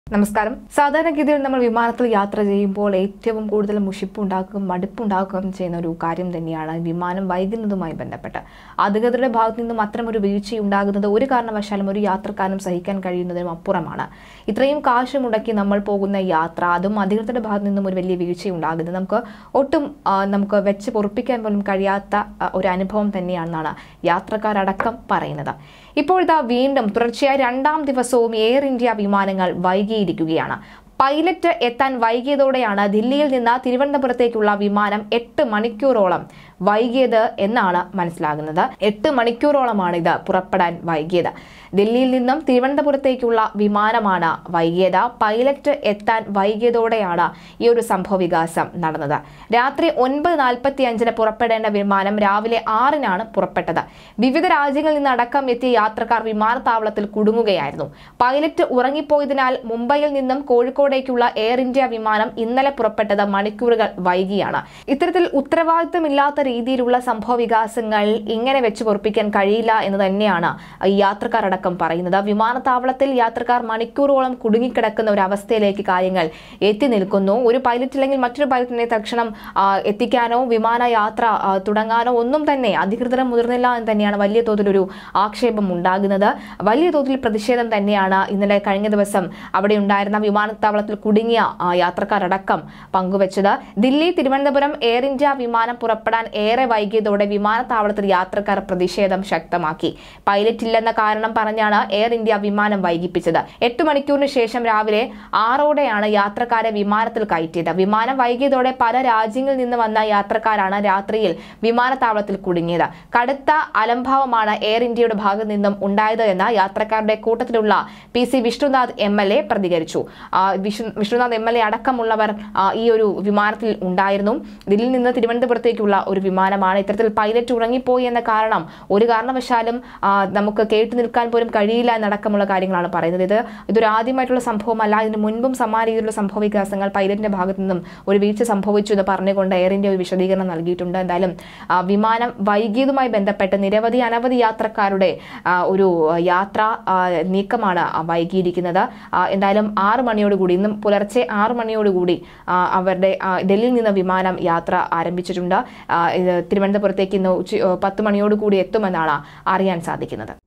നമസ്കാരം സാധാരണഗതിയിൽ നമ്മൾ വിമാനത്തിൽ യാത്ര ചെയ്യുമ്പോൾ ഏറ്റവും കൂടുതൽ മുഷിപ്പുണ്ടാക്കുകയും മടുപ്പുണ്ടാക്കുകയും ചെയ്യുന്ന ഒരു കാര്യം തന്നെയാണ് വിമാനം വൈകുന്നതുമായി ബന്ധപ്പെട്ട് അധികൃതരുടെ ഭാഗത്തു നിന്നും അത്തരം ഒരു വീഴ്ചയുണ്ടാകുന്നത് ഒരു കാരണവശാലും ഒരു യാത്രക്കാരനും സഹിക്കാൻ കഴിയുന്നതിനും അപ്പുറമാണ് ഇത്രയും കാശ് മുടക്കി നമ്മൾ പോകുന്ന യാത്ര അതും അധികൃതരുടെ ഭാഗത്തു നിന്നും ഒരു വലിയ വീഴ്ചയുണ്ടാകുന്നത് നമുക്ക് ഒട്ടും ആ, നമുക്ക് വെച്ച് പൊറപ്പിക്കാൻ പോലും കഴിയാത്ത ആ, ഒരു അനുഭവം തന്നെയാണെന്നാണ് യാത്രക്കാരടക്കം പറയുന്നത് ഇപ്പോഴിതാ വീണ്ടും തുടർച്ചയായ രണ്ടാം ദിവസവും എയർ ഇന്ത്യ വിമാനങ്ങൾ വൈകിയിരിക്കുകയാണ് പൈലറ്റ് എത്താൻ വൈകിയതോടെയാണ് ദില്ലിയിൽ നിന്ന് തിരുവനന്തപുരത്തേക്കുള്ള വിമാനം എട്ട് മണിക്കൂറോളം വൈകിയത് എന്നാണ് മനസ്സിലാകുന്നത് എട്ട് മണിക്കൂറോളമാണ് ഇത് പുറപ്പെടാൻ വൈകിയത് ദില്ലിയിൽ നിന്നും തിരുവനന്തപുരത്തേക്കുള്ള വിമാനമാണ് വൈകിയത് പൈലറ്റ് എത്താൻ വൈകിയതോടെയാണ് ഈ ഒരു സംഭവ വികാസം നടന്നത് രാത്രി ഒൻപത് നാൽപ്പത്തി അഞ്ചിന് പുറപ്പെടേണ്ട വിമാനം രാവിലെ ആറിനാണ് പുറപ്പെട്ടത് വിവിധ രാജ്യങ്ങളിൽ നിന്ന് അടക്കം എത്തിയ യാത്രക്കാർ വിമാനത്താവളത്തിൽ കുടുങ്ങുകയായിരുന്നു പൈലറ്റ് ഉറങ്ങിപ്പോയതിനാൽ മുംബൈയിൽ നിന്നും കോഴിക്കോടേക്കുള്ള എയർ ഇന്ത്യ വിമാനം ഇന്നലെ പുറപ്പെട്ടത് മണിക്കൂറുകൾ വൈകിയാണ് ഇത്തരത്തിൽ ഉത്തരവാദിത്തമില്ലാത്ത രീതിയിലുള്ള സംഭവ വികാസങ്ങൾ ഇങ്ങനെ വെച്ച് പൊറപ്പിക്കാൻ കഴിയില്ല എന്ന് തന്നെയാണ് ഈ യാത്രക്കാരടക്കം പറയുന്നത് വിമാനത്താവളത്തിൽ യാത്രക്കാർ മണിക്കൂറോളം കുടുങ്ങിക്കിടക്കുന്ന ഒരു അവസ്ഥയിലേക്ക് കാര്യങ്ങൾ എത്തി നിൽക്കുന്നു ഒരു പൈലറ്റ് അല്ലെങ്കിൽ മറ്റൊരു പൈലറ്റിനെ തക്ഷണം ആ, എത്തിക്കാനോ വിമാന യാത്ര ആ, തുടങ്ങാനോ ഒന്നും തന്നെ അധികൃതർ മുതിർന്നില്ല എന്ന് തന്നെയാണ് വലിയ തോതിലൊരു ആക്ഷേപം ഉണ്ടാകുന്നത് വലിയ തോതിൽ പ്രതിഷേധം തന്നെയാണ് ഇന്നലെ കഴിഞ്ഞ ദിവസം അവിടെ ഉണ്ടായിരുന്ന വിമാനത്താവളത്തിൽ കുടുങ്ങിയ ആ, യാത്രക്കാരടക്കം പങ്കുവച്ചത് ദില്ലി തിരുവനന്തപുരം എയർ ഇന്ത്യ വിമാനം പുറപ്പെടാൻ ഏറെ വൈകിയതോടെ വിമാനത്താവളത്തിൽ യാത്രക്കാർ പ്രതിഷേധം ശക്തമാക്കി പൈലറ്റ് ഇല്ലെന്ന കാരണം പറഞ്ഞാണ് എയർ ഇന്ത്യ വിമാനം വൈകിപ്പിച്ചത് എട്ട് മണിക്കൂറിന് ശേഷം രാവിലെ ആറോടെയാണ് യാത്രക്കാരെ വിമാനത്തിൽ കയറ്റിയത് വിമാനം വൈകിയതോടെ പല രാജ്യങ്ങളിൽ നിന്ന് വന്ന യാത്രക്കാരാണ് രാത്രിയിൽ വിമാനത്താവളത്തിൽ കുടുങ്ങിയത് കടുത്ത അലംഭാവമാണ് എയർ ഇന്ത്യയുടെ ഭാഗത്തു നിന്നും ഉണ്ടായത് എന്ന് യാത്രക്കാരുടെ കൂട്ടത്തിലുള്ള P C Vishnunath M L A പ്രതികരിച്ചു ആ, വിഷ്ണു- വിഷ്ണുനാഥ് എം എൽ എ അടക്കമുള്ളവർ ആ, ഈ ഒരു വിമാനത്തിൽ ഉണ്ടായിരുന്നു ദില്ലിയിൽ നിന്ന് തിരുവനന്തപുരത്തേക്കുള്ള ഒരു വിമാനമാണ് ഇത്തരത്തിൽ പൈലറ്റ് ഉറങ്ങിപ്പോയി എന്ന കാരണം ഒരു കാരണവശാലും ആ, നമുക്ക് കേട്ടു നിൽക്കാൻ പോലും കഴിയില്ല എന്നടക്കമുള്ള കാര്യങ്ങളാണ് പറയുന്നത് ഇത് ഇതൊരു ആദ്യമായിട്ടുള്ള സംഭവമല്ല ഇതിന് മുൻപും സമാന രീതിയിലുള്ള സംഭവ വികാസങ്ങൾ പൈലറ്റിന്റെ ഭാഗത്തു നിന്നും ഒരു വീഴ്ച സംഭവിച്ചു എന്ന് പറഞ്ഞുകൊണ്ട് എയർ ഇന്ത്യ ഒരു വിശദീകരണം നൽകിയിട്ടുണ്ട് എന്തായാലും ആ, വിമാനം വൈകിയതുമായി ബന്ധപ്പെട്ട് നിരവധി അനവധി യാത്രക്കാരുടെ ആ, ഒരു യാത്ര ആ, നീക്കമാണ് ആ, വൈകിയിരിക്കുന്നത് ആ, എന്തായാലും ആറ് മണിയോടുകൂടി ഇന്നും പുലർച്ചെ ആറ് മണിയോടുകൂടി ആ, അവരുടെ ആ, ഡൽഹിയിൽ നിന്ന് വിമാനം യാത്ര ആരംഭിച്ചിട്ടുണ്ട് ആ, ഇത് തിരുവനന്തപുരത്തേക്ക് ഇന്ന് ഉച്ച പത്ത് മണിയോടുകൂടി എത്തുമെന്നാണ് അറിയാൻ സാധിക്കുന്നത്